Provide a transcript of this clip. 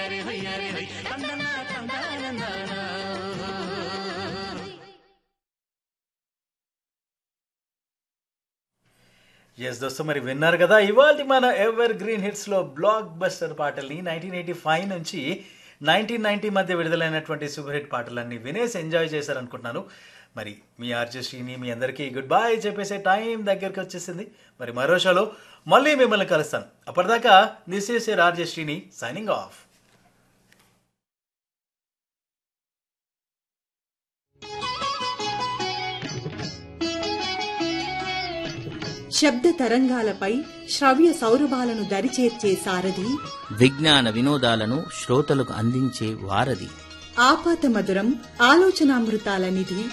హొయ్యారి హొయ్యారి హొయ్ తందనా తందాననా yes దోస్తు మరి విన్నారు కదా ఇవాళ మన ఎవర్ గ్రీన్ హిట్స్ లో బ్లాక్ బస్టర్ పాటల్ని నైన్టీన్ ఎయిటీ ఫైవ్ నుంచి నైన్టీన్ నైన్టీ మధ్య విడుదలైనటువంటి సూపర్ హిట్ పాటలన్నీ వినేసి ఎంజాయ్ చేశారనుకుంటున్నాను మరి మీ ఆర్జే శ్రీని మీ అందరికీ గుడ్ బై చెప్పేసే టైం దగ్గరికి వచ్చేసింది మరి మరో షోలో మళ్ళీ మిమ్మల్ని కలుస్తాను అప్పటిదాకా this is your RJ Srini signing off శబ్ద తరంగాలపై శ్రవ్య సౌరభాలను దరిచేర్చే సారథి విజ్ఞాన వినోదాలను శ్రోతలకు అందించే వారధి ఆపాత మధురం ఆలోచనామృతాల నిధి